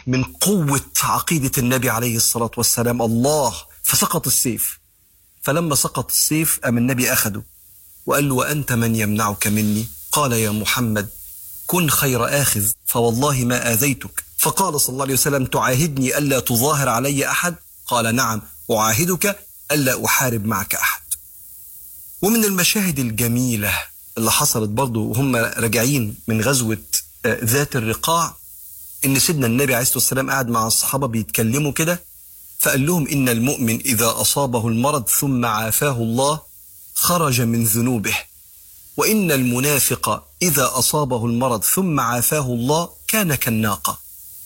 من قوة عقيدة النبي عليه الصلاة والسلام الله فسقط السيف فلما سقط السيف أم النبي أخده وقال له وأنت من يمنعك مني قال يا محمد كن خير آخذ فوالله ما آذيتك فقال صلى الله عليه وسلم تعاهدني ألا تظاهر علي أحد قال نعم أعاهدك ألا أحارب معك أحد ومن المشاهد الجميلة اللي حصلت برضه وهم راجعين من غزوة ذات الرقاع إن سيدنا النبي عليه الصلاة والسلام قاعد مع الصحابة بيتكلموا كده فقال لهم إن المؤمن إذا أصابه المرض ثم عافاه الله خرج من ذنوبه وإن المنافق إذا أصابه المرض ثم عافاه الله كان كالناقة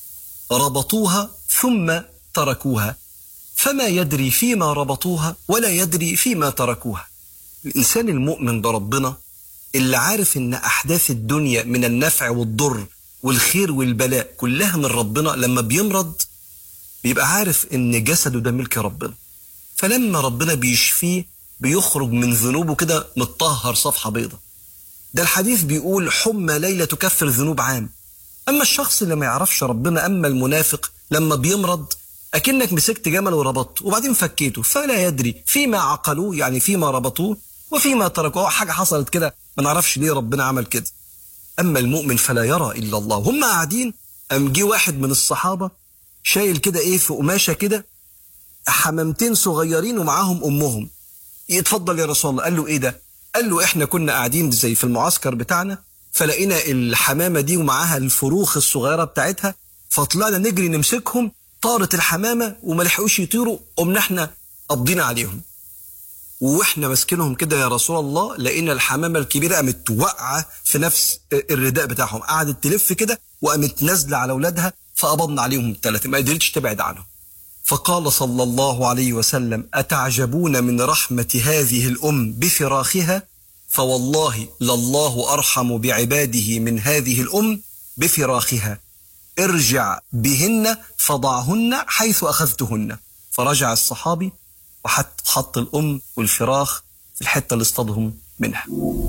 ربطوها ثم تركوها فما يدري فيما ربطوها ولا يدري فيما تركوها الإنسان المؤمن بربنا اللي عارف إن أحداث الدنيا من النفع والضر والخير والبلاء كلها من ربنا لما بيمرض بيبقى عارف إن جسده ده ملك ربنا فلما ربنا بيشفيه بيخرج من ذنوبه كده متطهر صفحة بيضة ده الحديث بيقول حمى ليلة تكفر ذنوب عام أما الشخص اللي ما يعرفش ربنا أما المنافق لما بيمرض أكنك مسكت جمل وربطته وبعدين فكيته فلا يدري فيما عقلوه يعني فيما ربطوه وفيما تركوه حاجة حصلت كده ما نعرفش ليه ربنا عمل كده أما المؤمن فلا يرى إلا الله هم قاعدين أم جه واحد من الصحابة شايل كده إيه في قماشة كده حمامتين صغيرين ومعاهم أمهم يتفضل يا رسول الله قال له إيه ده قال له إحنا كنا قاعدين زي في المعسكر بتاعنا فلقينا الحمامة دي ومعاها الفروخ الصغيرة بتاعتها فطلعنا نجري نمسكهم طارت الحمامة وما لحقوش يطيروا قمنا احنا قبضينا عليهم واحنا ماسكينهم كده يا رسول الله لقينا الحمامة الكبيرة قامت واقعة في نفس الرداء بتاعهم قعدت تلف كده وقامت نازلة على أولادها فقبضنا عليهم الثلاثة ما قدرتش تبعد عنهم فقال صلى الله عليه وسلم أتعجبون من رحمة هذه الأم بفراخها فوالله لله أرحم بعباده من هذه الأم بفراخها ارجع بهن فضعهن حيث أخذتهن فرجع الصحابي وحط حط الأم والفراخ في الحتة اللي اصطادهم منها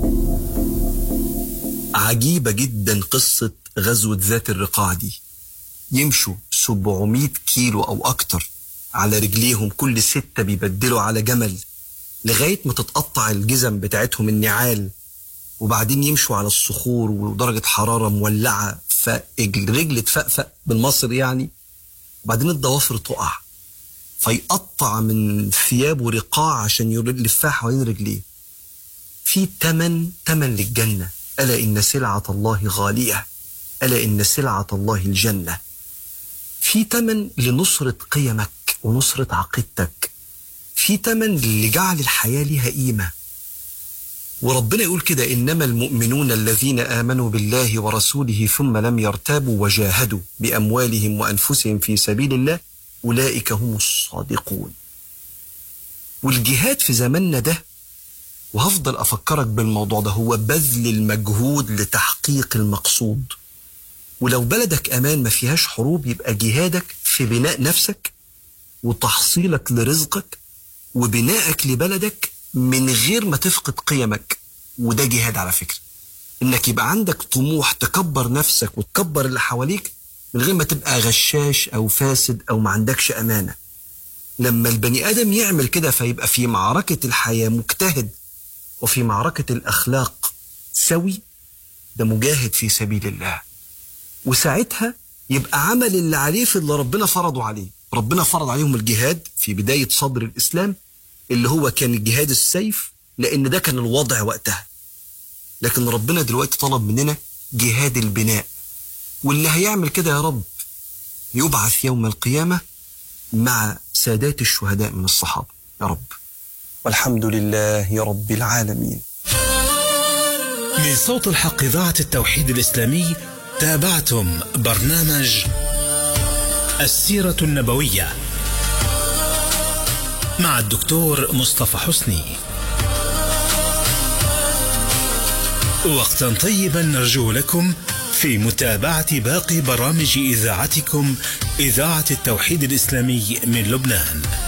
عجيبة جدا قصة غزوة ذات الرقاع دي يمشوا 700 كيلو أو أكتر على رجليهم كل ستة بيبدلوا على جمل لغاية ما تتقطع الجزم بتاعتهم النعال وبعدين يمشوا على الصخور ودرجة حرارة مولعة فالرجل تفقفق بالمصري يعني وبعدين الضوافر تقع فيقطع من ثيابه رقاع عشان يلفها حوالين رجليه في تمن تمن للجنة ألا إن سلعة الله غالية ألا إن سلعة الله الجنة في تمن لنصرة قيمك ونصرة عقيدتك في تمن لجعل الحياة لها قيمة وربنا يقول كده إنما المؤمنون الذين آمنوا بالله ورسوله ثم لم يرتابوا وجاهدوا بأموالهم وأنفسهم في سبيل الله أولئك هم الصادقون والجهاد في زماننا ده وهفضل أفكرك بالموضوع ده هو بذل المجهود لتحقيق المقصود ولو بلدك أمان ما فيهاش حروب يبقى جهادك في بناء نفسك وتحصيلك لرزقك وبنائك لبلدك من غير ما تفقد قيمك وده جهاد على فكرة انك يبقى عندك طموح تكبر نفسك وتكبر اللي حواليك من غير ما تبقى غشاش او فاسد او ما عندكش امانة لما البني ادم يعمل كده فيبقى في معركة الحياة مجتهد وفي معركة الاخلاق سوي ده مجاهد في سبيل الله وساعتها يبقى عمل اللي عليه في اللي ربنا فرضه عليه ربنا فرض عليهم الجهاد في بداية صدر الإسلام اللي هو كان الجهاد السيف لأن ده كان الوضع وقتها لكن ربنا دلوقتي طلب مننا جهاد البناء واللي هيعمل كده يا رب يبعث يوم القيامة مع سادات الشهداء من الصحابة يا رب والحمد لله رب العالمين من صوت الحق إذاعة التوحيد الإسلامي تابعتم برنامج السيرة النبوية مع الدكتور مصطفى حسني وقتا طيبا نرجو لكم في متابعة باقي برامج إذاعتكم إذاعة التوحيد الإسلامي من لبنان